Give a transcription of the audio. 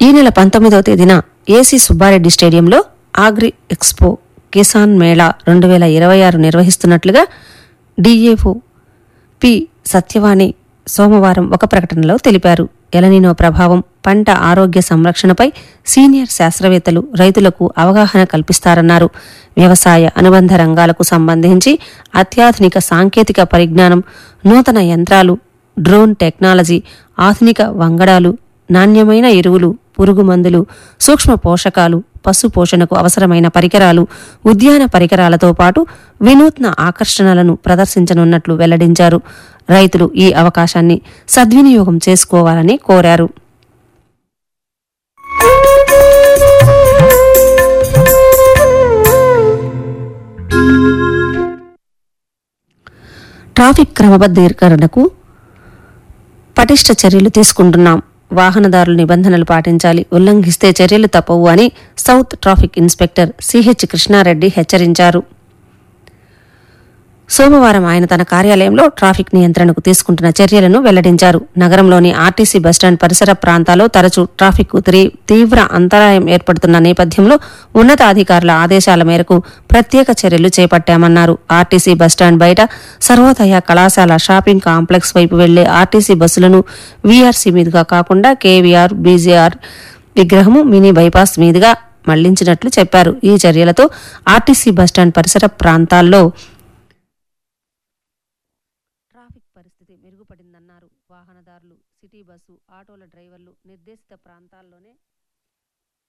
ఈ నెల పంతొమ్మిదవ తేదీన ఏసీ సుబ్బారెడ్డి స్టేడియంలో ఆగ్రి ఎక్స్పో కిసాన్ మేళా రెండు వేల ఇరవై ఆరు నిర్వహిస్తున్నట్లుగా డిఏఓ పి సత్యవాణి సోమవారం ఒక ప్రకటనలో తెలిపారు ఎలనినో ప్రభావం పంట ఆరోగ్య సంరక్షణపై సీనియర్ శాస్త్రవేత్తలు రైతులకు అవగాహన కల్పిస్తారన్నారు వ్యవసాయ అనుబంధ రంగాలకు సంబంధించి అత్యాధునిక సాంకేతిక పరిజ్ఞానం నూతన యంత్రాలు డ్రోన్ టెక్నాలజీ ఆధునిక వంగడాలు నాణ్యమైన ఎరువులు పురుగు మందులు సూక్ష్మ పోషకాలు పశు పోషణకు అవసరమైన పరికరాలు ఉద్యాన పరికరాలతో పాటు వినూత్న ఆకర్షణలను ప్రదర్శించనున్నట్లు వెల్లడించారు రైతులు ఈ అవకాశాన్ని సద్వినియోగం చేసుకోవాలని కోరారు ట్రాఫిక్ క్రమబద్ధీకరణకు పటిష్ట చర్యలు తీసుకుంటున్నాం వాహనదారులు నిబంధనలు పాటించాలి ఉల్లంఘిస్తే చర్యలు తప్పవు అని south traffic inspector CH Krishna Reddy హెచ్చరించారు సోమవారం ఆయన తన కార్యాలయంలో ట్రాఫిక్ నియంత్రణకు తీసుకుంటున్న చర్యలను వెల్లడించారు నగరంలోని ఆర్టీసీ బస్టాండ్ పరిసర ప్రాంతాల్లో తరచూ ట్రాఫిక్ తీవ్ర అంతరాయం ఏర్పడుతున్న నేపథ్యంలో ఉన్నతాధికారుల ఆదేశాల మేరకు ప్రత్యేక చర్యలు చేపట్టామన్నారు ఆర్టీసీ బస్టాండ్ బయట సర్వోదయ కళాశాల షాపింగ్ కాంప్లెక్స్ వైపు వెళ్లే ఆర్టీసీ బస్సులను వీఆర్సీ మీదుగా కాకుండా కేవీఆర్ బీజేఆర్ విగ్రహము మినీ బైపాస్ మీదుగా మళ్లించినట్లు చెప్పారు ఈ చర్యలతో ఆర్టీసీ బస్టాండ్ పరిసర ప్రాంతాల్లో ట్రాఫిక్ పరిస్థితి మెరుగుపడిందన్నారు వాహనదారులు సిటీ బస్సు ఆటోల డ్రైవర్లు నిర్దేశిత ప్రాంతాల్లోనే